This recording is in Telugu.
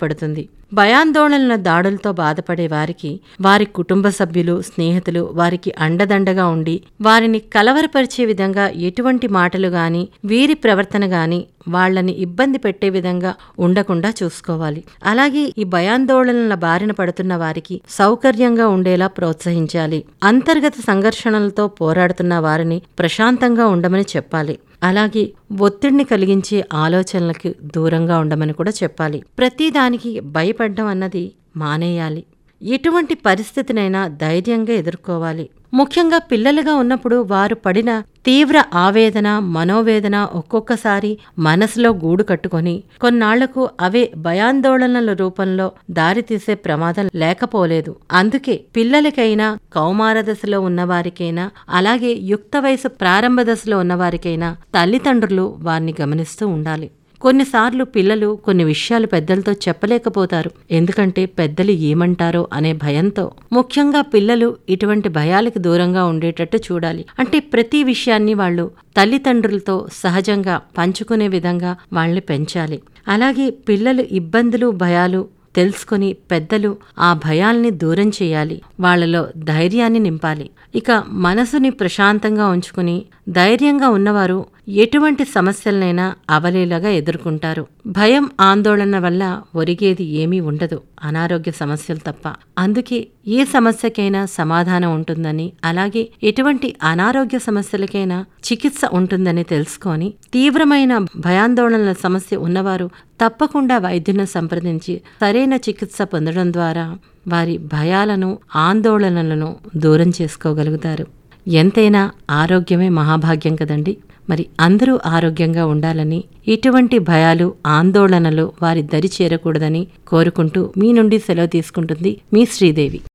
ఏర్పడుతుంది భయాందోళనల దాడులతో బాధపడే వారికి వారి కుటుంబ సభ్యులు స్నేహితులు వారికి అండదండగా ఉండి వారిని కలవరపరిచే విధంగా ఎటువంటి మాటలు గాని వీరి ప్రవర్తన గాని వాళ్ళని ఇబ్బంది పెట్టే విధంగా ఉండకుండా చూసుకోవాలి అలాగే ఈ భయాందోళనల బారిన పడుతున్న వారికి సౌకర్యంగా ఉండేలా ప్రోత్సహించాలి అంతర్గత సంఘర్షణలతో పోరాడుతున్న వారిని ప్రశాంతంగా ఉండమని చెప్పాలి అలాగే ఒత్తిడిని కలిగించే ఆలోచనలకు దూరంగా ఉండమని కూడా చెప్పాలి ప్రతిదానికి భయపడడం అన్నది మానేయాలి ఎటువంటి పరిస్థితినైనా ధైర్యంగా ఎదుర్కోవాలి ముఖ్యంగా పిల్లలుగా ఉన్నప్పుడు వారు పడిన తీవ్ర ఆవేదన మనోవేదన ఒక్కొక్కసారి మనసులో గూడు కట్టుకొని కొన్నాళ్లకు అవే భయాందోళనల రూపంలో దారితీసే ప్రమాదం లేకపోలేదు అందుకే పిల్లలకైనా కౌమార దశలో ఉన్నవారికైనా అలాగే యుక్త వయసు ప్రారంభ దశలో ఉన్నవారికైనా తల్లిదండ్రులు వారిని గమనిస్తూ ఉండాలి కొన్నిసార్లు పిల్లలు కొన్ని విషయాలు పెద్దలతో చెప్పలేకపోతారు ఎందుకంటే పెద్దలు ఏమంటారో అనే భయంతో ముఖ్యంగా పిల్లలు ఇటువంటి భయాలకు దూరంగా ఉండేటట్టు చూడాలి అంటే ప్రతి విషయాన్ని వాళ్ళు తల్లిదండ్రులతో సహజంగా పంచుకునే విధంగా వాళ్ళని పెంచాలి అలాగే పిల్లలు ఇబ్బందులు భయాలు తెలుసుకుని పెద్దలు ఆ భయాల్ని దూరం చేయాలి వాళ్ళలో ధైర్యాన్ని నింపాలి ఇక మనసుని ప్రశాంతంగా ఉంచుకుని ధైర్యంగా ఉన్నవారు ఎటువంటి సమస్యలనైనా అవలీలగా ఎదుర్కొంటారు భయం ఆందోళన వల్ల ఒరిగేది ఏమీ ఉండదు అనారోగ్య సమస్యలు తప్ప అందుకే ఏ సమస్యకైనా సమాధానం ఉంటుందని అలాగే ఎటువంటి అనారోగ్య సమస్యలకైనా చికిత్స ఉంటుందని తెలుసుకొని తీవ్రమైన భయాందోళనల సమస్య ఉన్నవారు తప్పకుండా వైద్యులను సంప్రదించి సరైన చికిత్స పొందడం ద్వారా వారి భయాలను ఆందోళనలను దూరం చేసుకోగలుగుతారు ఎంతైనా ఆరోగ్యమే మహాభాగ్యం కదండి మరి అందరూ ఆరోగ్యంగా ఉండాలని ఇటువంటి భయాలు ఆందోళనలు వారి దరి చేరకూడదని కోరుకుంటూ మీ నుండి సెలవు తీసుకుంటుంది మీ శ్రీదేవి